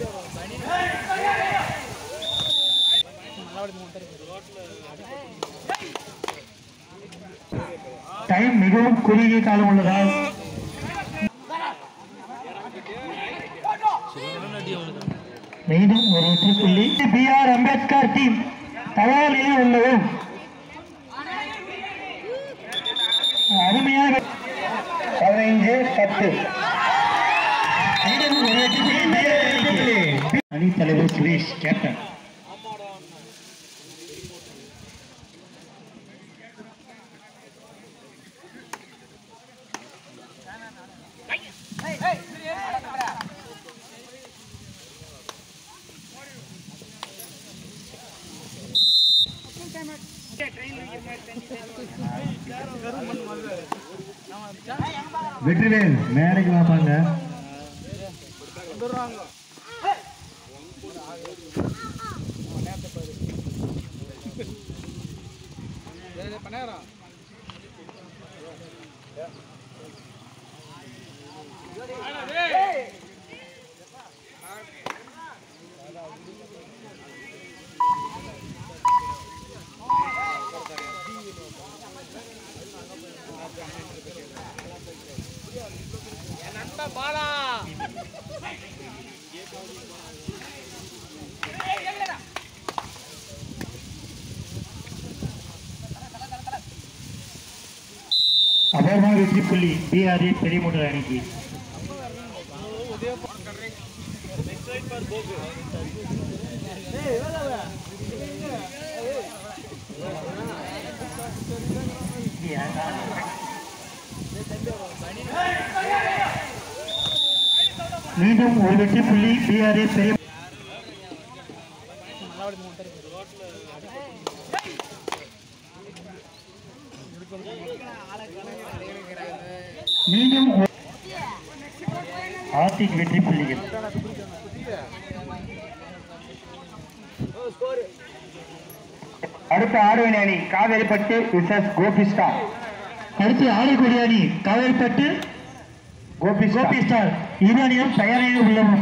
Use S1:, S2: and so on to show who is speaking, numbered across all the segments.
S1: Time மிகவும் குறுகிய காலம் உள்ளதால் மீண்டும் ஒரு வெற்றி புள்ளி பி ஆர் அம்பேத்கர் டீம் தயார் நிலையில் உள்ளது அருமையாக பதினைஞ்சு பத்து மீண்டும் ஒரு வெற்றி புள்ளி BR அணிக்கு. அணித் தலைவர் சுரேஷ் கேப்டன் வெற்றிவேல் மேடைக்கு வாப்பாங்க அபூர்வமான வெற்றி புள்ளி பிஆர்ஏ பெரியமுட அணிக்கு மீண்டும் ஒரு வெற்றி புள்ளி பிஆர்ஏ பெரிய மீண்டும் ஒரு- ஆர்த்திக் வெற்றி புள்ளிகள் அடுத்த ஆடுவணி அணி காவேரிப்பட்டு விசஸ் கோபி ஸ்டார் அடுத்து ஆடக்கூடிய அணி காவேரிப்பட்டு கோபி கோபி ஸ்டார் இரு அணியும் தயாராக உள்ளன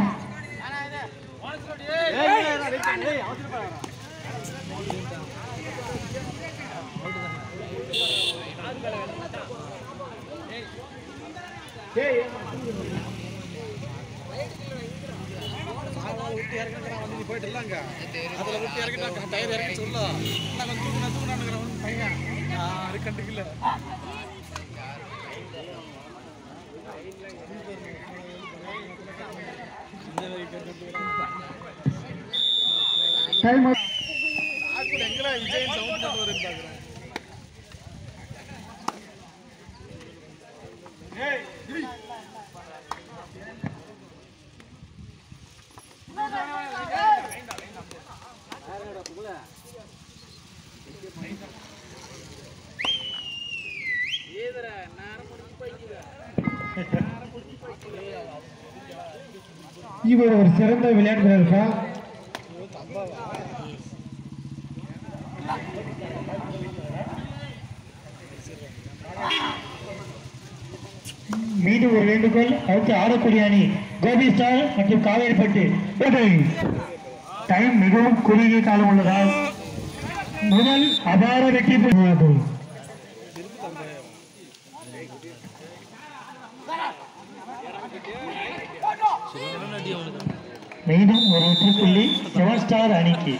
S2: போயிட்டு இல்லங்க அதுல விட்டு இறக்கிட்டா டயர் இறக்கி சொல்ல நான் தூக்குனா தூக்குனானுங்கிறவன் பையன் அது கண்டுக்கல
S1: டைம்
S2: நான் கூட எங்கடா விஜய் சவுண்ட் போட்டு வருன்னு பாக்குறேன்
S1: இவர் ஒரு சிறந்த விளையாட்டு வீரர்ப்பா மீண்டும் ஒரு வேண்டுகோள் அடுத்து ஆடக்கூடிய அணி கோபி ஸ்டார் மற்றும் காவேரிப்பட்டு ஓகே. டைம் மிகவும் குறுகிய காலம் உள்ளதால் முதல் அபார வெற்றி பெறுகிறது மீண்டும் ஒரு வெற்றி புள்ளி செவன் ஸ்டார் அணிக்கு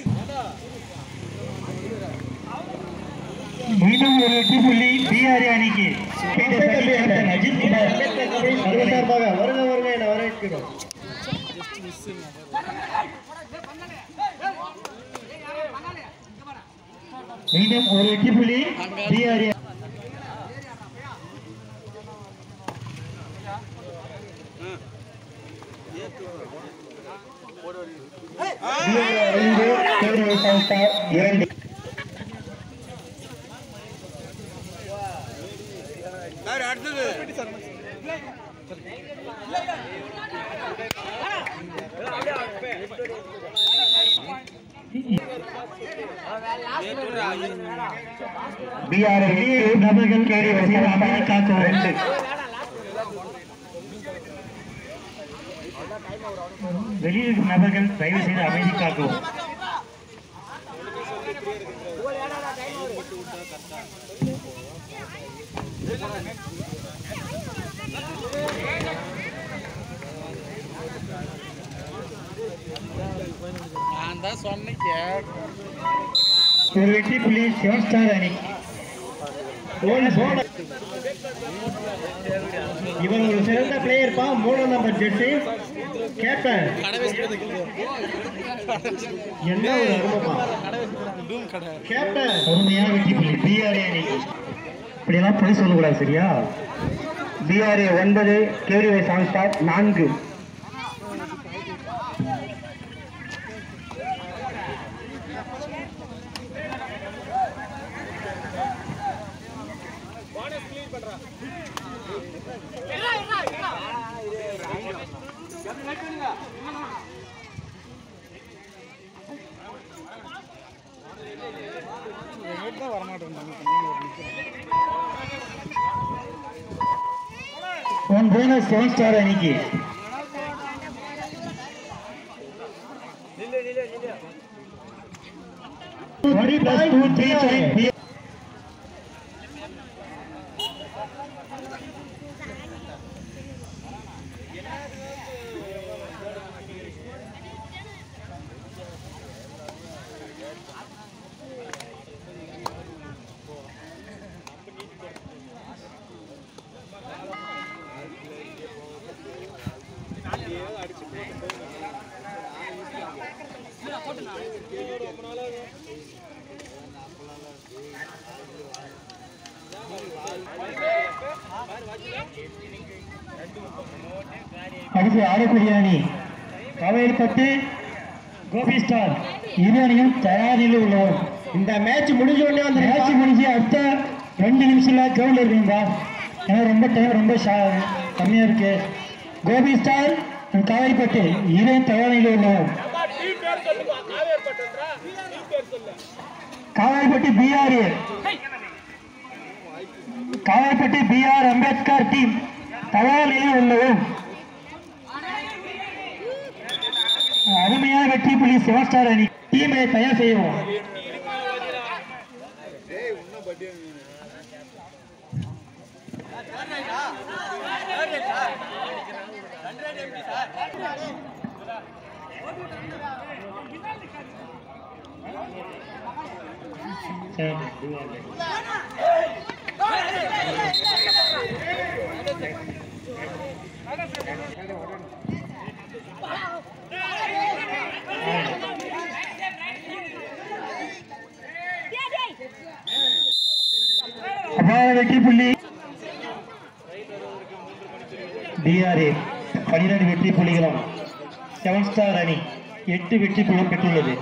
S1: மீண்டும் ஒரு வெற்றி புள்ளி பிஆர் அணிக்கு கேப்டன் அஜித் குமார் சார்பாக வருக வருக என வரவேற்கிறோம் மீண்டும் ஒரு வெற்றி புள்ளி பிஆர் ஐந்து தேர்வு ஸ்டார் இரண்டு
S2: அடுத்தது
S1: பிஆர் நபர்கள் கேடி வசதி அமெரிக்காக்கு ரெண்டு வெளியில் இருக்கும் நபர்கள் தயவு செய்து அமைதி காக்கவும்
S2: நான் தான் சொன்னேன் கேட்க
S1: ஒரு வெற்றி புள்ளி செவன் ஸ்டார் அணி இவன் ஒரு சிறந்த பிளேயர் பா மூணாம் நம்பர் ஜெர்சி கேப்டன் என்ன ஒரு அருமப்பா
S2: இதுவும் கடை
S1: கேப்டன் அருமையான வெற்றி புள்ளி பிஆர்ஏ அணிக்கு இப்படியெல்லாம் பொய் சொல்லக்கூடாது சரியா பிஆர்ஏ ஒன்பது கேடிஒய் செவன் ஸ்டார் நான்கு
S2: தான் வரமாட்டேன்
S1: ஒன் போனஸ் செவன் ஸ்டார் அணிக்கு Twenty plus two, three point அடுத்து ஆடக்கூடிய அணி காவேரிப்பட்டு கோபி ஸ்டார் இரு அணியும் தயார் நிலையில் உள்ளவர் இந்த மேட்ச் முடிஞ்ச உடனே அந்த மேட்ச் முடிஞ்சு அடுத்த ரெண்டு நிமிஷம்ல கிரவுண்ட்ல இருக்கீங்களா ஏன்னா ரொம்ப டைம் ரொம்ப ஷா- கம்மியா இருக்கு கோபி ஸ்டார் and காவேரிப்பட்டு இரு தயார் நிலையில் உள்ளவர் காவேரிப்பட்டு பிஆர்ஏ காவேரிப்பட்டு பிஆர் அம்பேத்கர் டீம் தயார் நிலையில் உள்ளவர் அருமையான வெற்றி புள்ளி சிவஸ்டார் அணி டீமை தயார் செய்வோம் அபார வெற்றி புள்ளி டிஆர்ஏ பனிரெண்டு வெற்றி புள்ளிகளும் செவன் ஸ்டார் அணி எட்டு வெற்றி புள்ளியும் பெற்றுள்ளது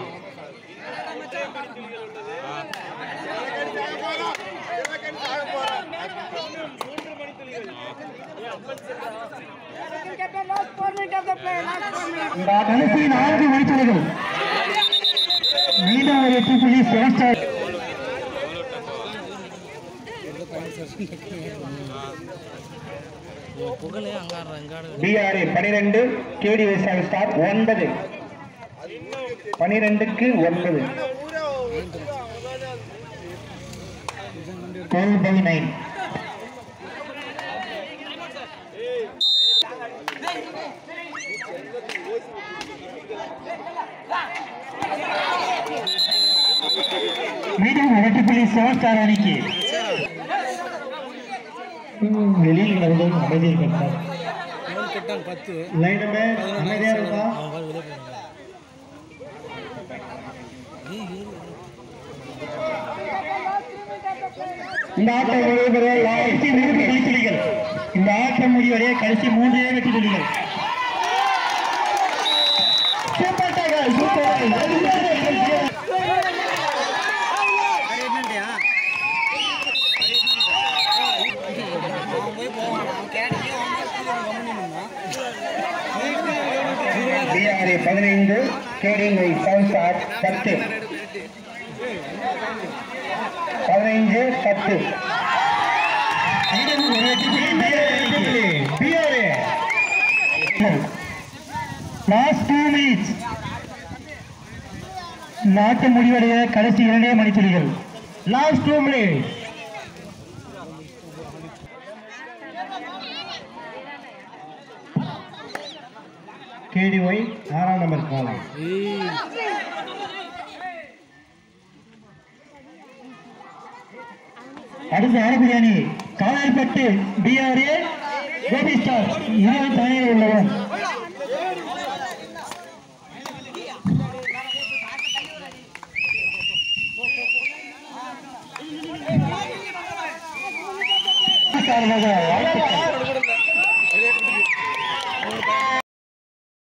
S1: இந்த கடைசி நான்கு வெடிப்புள்ளிகள் மீண்டும் ஒரு வெற்றி புள்ளி செவன் ஸ்டார்
S2: புகழே அங்காடுற அங்காடு
S1: டிஆர்ஏ பனிரெண்டு கேடி செவன் ஸ்டார் ஒன்பது பனிரெண்டுக்கு ஒன்பது டுவெல் பை நைன் மீண்டும் வெற்றி புள்ளி செவன் ஸ்டார் அணிக்கு ம், வெளியில் நடந்து அமைதி இருக்கிறார்
S2: அவன் கெட்டான் பத்து
S1: லைன் நம்பர் அமைதியா இருக்கா
S2: அவன் பாரு வெளியே போயிடுறான் ஏய், ஏறு.
S1: இந்த ஆட்டம் முடிவடைய கடைசி மூன்று வெற்றி புள்ளிகள் இந்த ஆட்டம் முடிவடைய கடைசி மூன்றே வெற்றி புள்ளிகள் சூப்பர் டைகர் சூப்பர் டிஆர்ஏ பதினைந்து கேடிங்கை செவன் ஸ்டார் பத்து பதினைஞ்சு பத்து லாஸ்ட் டூ மினிட்ஸ் நாட்டு முடிவடைய கடைசி இரண்டே மணித்துளிகள் லாஸ்ட் டூ மினிட்ஸ் கேடிஒய் ஆறாம் நம்பர் காலை அடுத்து ஆரம்பிய அணி காலாய்பட்டு டிஆர்ஏ கோபி ஸ்டார் இருபது தனியில் உள்ளவன் காரணமாக